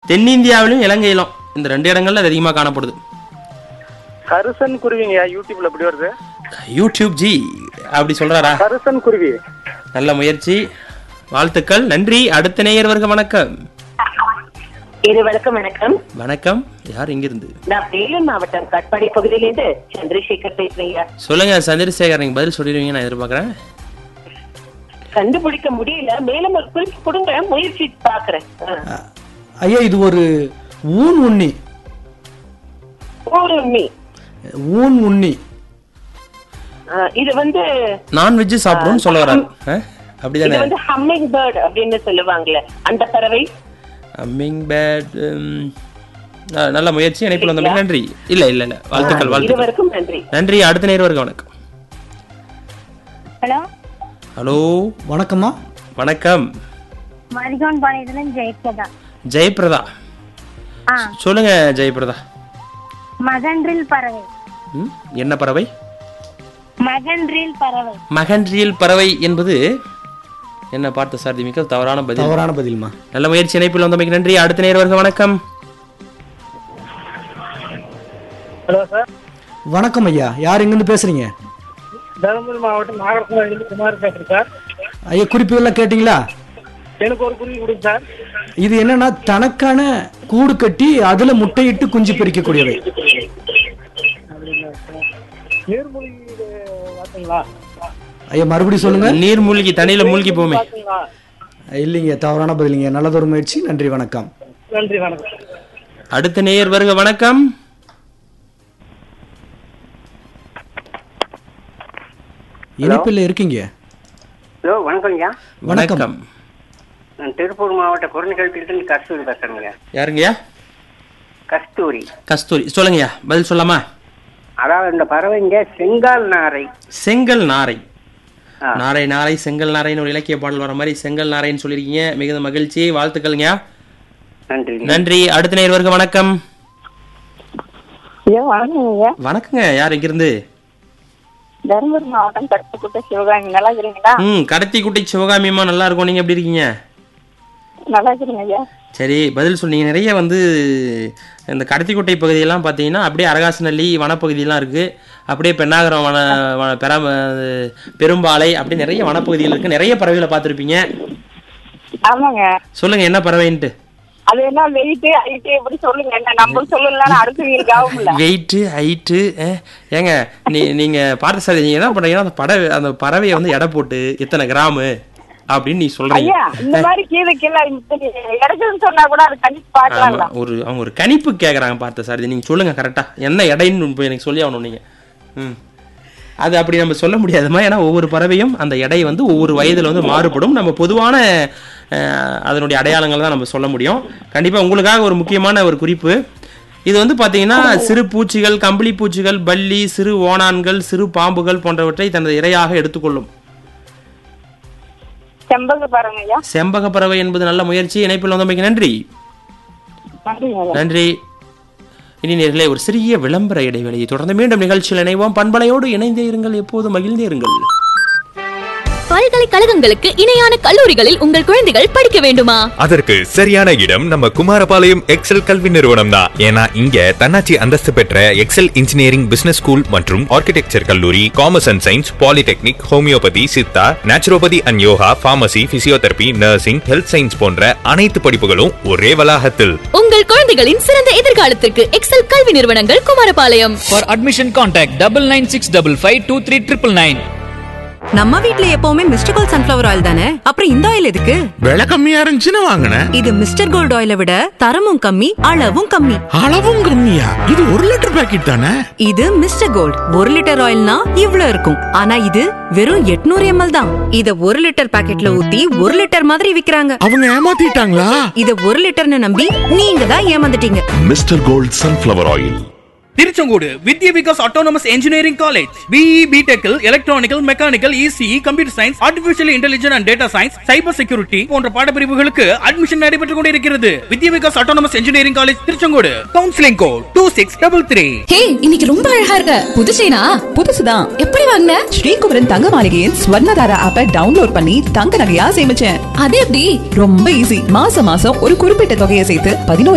தென்னிந்தியாவிலும் இலங்கையிலும் இந்த ரெண்டு இடங்கள்ல அது அதிகமாக காணப்படுது கருசன் குருவிங்க யூடியூப்ல எப்படி வருது யூடியூப் ஜி அப்படி சொல்றாரா கருசன் குருவி நல்ல முயற்சி வாழ்த்துக்கள் நன்றி அடுத்த நேயர் வருக வணக்கம் இரு வணக்கம் வணக்கம் வணக்கம் யார் இங்கிருந்து நான் வேலூர் மாவட்டம் கட்பாடி பகுதியிலிருந்து சந்திரசேகர் பேசுறீங்க சொல்லுங்க சந்திரசேகர் நீங்க பதில் சொல்லிடுவீங்க நான் எதிர்பார்க்கறேன் கண்டுபிடிக்க முடியல மேலும் ஒரு குறிப்பு கொடுங்க முயற்சி பாக்குறேன் ஆ. ஐயா இது ஒரு ஊன் உண்ணி ஒரு உண்மை ஊன் உண்ணி ஆ, இது வந்து நான்வெஜ் சாப்பிடும்னு சொல்ல வராரு ஆ? இது அப்படிதானே வந்து ஹம்மிங் பேர்ட் அப்படின்னு சொல்லுவாங்கல்ல அந்த பறவை அம்மிங் பேட் நல்ல முயற்சி இணைப்பில் வந்த நன்றி இல்ல இல்ல இல்ல வாழ்த்துக்கள் வாழ்த்துக்கள் இருவருக்கும் நன்றி நன்றி அடுத்த நேர் வருக வணக்கம் ஹலோ ஹலோ வணக்கம்மா வணக்கம் மரிகான் பாளையத்துல ஜெயிச்சதா ஜெயபிரதா ஆ சொல்லுங்க ஜெயபிரதா மகன்றில் பறவை ம், என்ன பறவை மகன்றில் பறவை மகன்றியல் பறவை என்பது என்ன பார்த்த சாரதி மிக்க தவறான பதில் தவறான பதில்மா நல்ல முயற்சி இணைப்பில் வந்தமைக்கு நன்றி அடுத்த நேர் வருக வணக்கம் ஹலோ சார் வணக்கம் ஐயா யார் எங்கிருந்து பேசுறீங்க தருமபுரி மாவட்டம் நாகரசனாயிலிருந்து குமார் பேசுறேன் சார் ஐயா குறிப்புகள்லாம் கேட்டிங்களா எனக்கு ஒரு குருவி கொடுங்க சார் இது என்னன்னா தனக்கான கூடு கட்டி அதுல முட்டையிட்டு குஞ்சு பொரிக்கக்கூடியவை நீர்மொழி பார்த்தீங்களா ஐயா மறுபடியும் சொல்லுங்க நீர் மூழ்கி தண்ணியில மூழ்கி போமே பார்த்தீங்களா இல்லைங்க தவறான பதிலுங்க நல்லதொரு முயற்சி நன்றி வணக்கம் நன்றி வணக்கம் அடுத்த நேயர் வருக வணக்கம் இணைப்பில் இருக்கீங்க ஹலோ வணக்கம்ங்க வணக்கம். வணக்கம் நான் திருப்பூர் மாவட்ட குரநிகழ்ச்சியிலிருந்து கஸ்தூரி பேசுறேங்க யாருங்கய்யா கஸ்தூரி கஸ்தூரி சொல்லுங்கய்யா பதில் சொல்லாமா அதாவது இந்த பறவைங்க செங்கால் நாரை செங்கல் நாரை ஆ. நாரை நாரை செங்கல் நாரைன்னு ஒரு இலக்கிய பாடல் வர மாதிரி செங்கல் நாரைன்னு சொல்லியிருக்கீங்க மிகுந்த மகிழ்ச்சி வாழ்த்துக்கள்ங்கய்யா நன்றி நன்றி அடுத்த நேயர் வருக வணக்கம் ஐயா வணக்கம் ஐயா வணக்கங்க யார் இங்கிருந்து தருமபுரி மாவட்டம் கட்டுக்குட்ட சிவகாமி நல்லா இருக்கிறீங்களா ம் கடத்தி குட்டி சிவகாமியம்மா நல்லா இருக்கும் நீங்க எப்படி இருக்கீங்க நல்லா இருக்கிறீங்க ஐயா சரி பதில் சொன்னீங்க நிறைய வந்து இந்த கடத்திக்குட்டை பகுதியெல்லாம் பார்த்தீங்கன்னா அப்படியே அரகாசநல்லி வனப்பகுதியெல்லாம் இருக்குது அப்படியே பெண்ணாகரம் வன வன பெர பெரும்பாலை அப்படி நிறைய வனப்பகுதிகள் இருக்குது நிறைய பறவைகளை பார்த்துருப்பீங்க ஆமாங்க சொல்லுங்கள் என்ன பறவைன்ட்டு அது என்ன வெயிட் ஹைட் எப்படி சொல்லுங்க என்ன நம்ம சொல்லலாம் அடுத்தவங்களுக்கு ஆகும்ல வெயிட்டு ஹைட்டு ஏங்க நீ நீங்கள் பார்த்த சார் நீங்கள் என்ன பண்ணுறீங்கன்னா அந்த பறவை அந்த பறவையை வந்து எடை போட்டு எத்தனை கிராமு அப்படின்னு நீ சொல்கிறீங்க ஐயா இந்த மாதிரி கீழே கீழே இடக்குன்னு சொன்னா கூட அது கண்டிப்பா பாக்கலாம்ல ஆமா ஒரு அவங்க ஒரு கணிப்பு கேட்குறாங்க பார்த்த சார் நீங்க சொல்லுங்க கரெக்டா என்ன எடைன்னு இப்போ எனக்கு சொல்லி ஆகணும் நீங்க ம் அது அப்படி நம்ம சொல்ல முடியாதுமா ஏன்னா ஒவ்வொரு பறவையும் அந்த எடை வந்து ஒவ்வொரு வயதில் வந்து மாறுபடும் நம்ம பொதுவான அஹ், அதனுடைய அடையாளங்கள் தான் நம்ம சொல்ல முடியும் கண்டிப்பாக உங்களுக்காக ஒரு முக்கியமான ஒரு குறிப்பு இது வந்து பார்த்தீங்கன்னா சிறு பூச்சிகள் கம்பளி பூச்சிகள் பல்லி சிறு ஓணான்கள் சிறு பாம்புகள் போன்றவற்றை தனது இரையாக எடுத்துக்கொள்ளும் செம்பக பாருங்க ஐயா செம்பக பறவை என்பது நல்ல முயற்சி இணைப்பில் வந்தமைக்கு நன்றி நன்றிங்க ஐயா நன்றி இனி நேர்களே ஒரு சிறிய விளம்பர இடைவெளியை தொடர்ந்து மீண்டும் நிகழ்ச்சியில் இணைவோம் பண்பலையோடு இணைந்தே இருங்கள் எப்போது மகிழ்ந்தே இருங்கள் பல்கலைக்கழகங்களுக்கு இணையான கல்லூரிகளில் உங்கள் குழந்தைகள் படிக்க வேண்டுமா அதற்கு சரியான இடம் நம்ம குமாரபாளையம் எக்ஸல் கல்வி நிறுவனம் தான் ஏன்னா இங்க தன்னாட்சி அந்தஸ்து பெற்ற எக்ஸல் இன்ஜினியரிங் பிசினஸ் ஸ்கூல் மற்றும் ஆர்கிடெக்சர் கல்லூரி commerce and science polytechnic homoeopathy Siddha naturopathy and yoga pharmacy physiotherapy nursing health science போன்ற அனைத்து படிப்புகளும் ஒரே வளாகத்தில் உங்கள் குழந்தைகளின் சிறந்த எதிர்காலத்திற்கு எக்ஸல் கல்வி நிறுவனங்கள் Kumarapalayam For admission contact double nine six double five two three triple nine. நம்ம வீட்ல எப்பவுமே மிஸ்டர் கோல்ட் சன்ஃபிளவர் ஆயில் தானே அப்புறம் இந்த ஆயில் எதுக்கு விலை கம்மியா இருந்துச்சுன்னு வாங்கினேன் இது மிஸ்டர் கோல்ட் ஆயிலை விட தரமும் கம்மி அளவும் கம்மி அளவும் கம்மியா இது ஒரு லிட்டர் பாக்கெட் தானே இது மிஸ்டர் கோல்ட் ஒரு லிட்டர் ஆயில்னா இவ்ளோ இருக்கும் ஆனா இது வெறும் 800 எம்எல் தான் இத ஒரு லிட்டர் பாக்கெட்ல ஊத்தி ஒரு லிட்டர் மாதிரி விக்கிறாங்க அவங்க ஏமாத்திட்டாங்களா இத ஒரு லிட்டர்னு நம்பி நீங்க தான் ஏமாந்துட்டீங்க mister gold sunflower oil Tiruchengode Vidya Vikas autonomous engineering college BE பிடெக்கில் electrical mechanical ECE computer science artificial intelligence and data science cyber security போன்ற பாடப்பிரிவுகளுக்கு அட்மிஷன் நடைபெற்றுக் கொண்டிருக்கிறது Vidya Vikas autonomous engineering college Tiruchengode counselling code two six double three hey இன்னைக்கு ரொம்ப அழகா இருக்க புதுசேனா புதுசுதான் எப்படி வாங்கின ஸ்ரீகுமரன் தங்க மாளிகையின் ஸ்வர்ணதாரா ஆப்பை டவுன்லோட் பண்ணி தங்க நகையா சேமிச்சேன் அது எப்படி ரொம்ப ஈஸி மாசம் மாசம் ஒரு குறிப்பிட்ட தொகையை சேர்த்து பதினோரு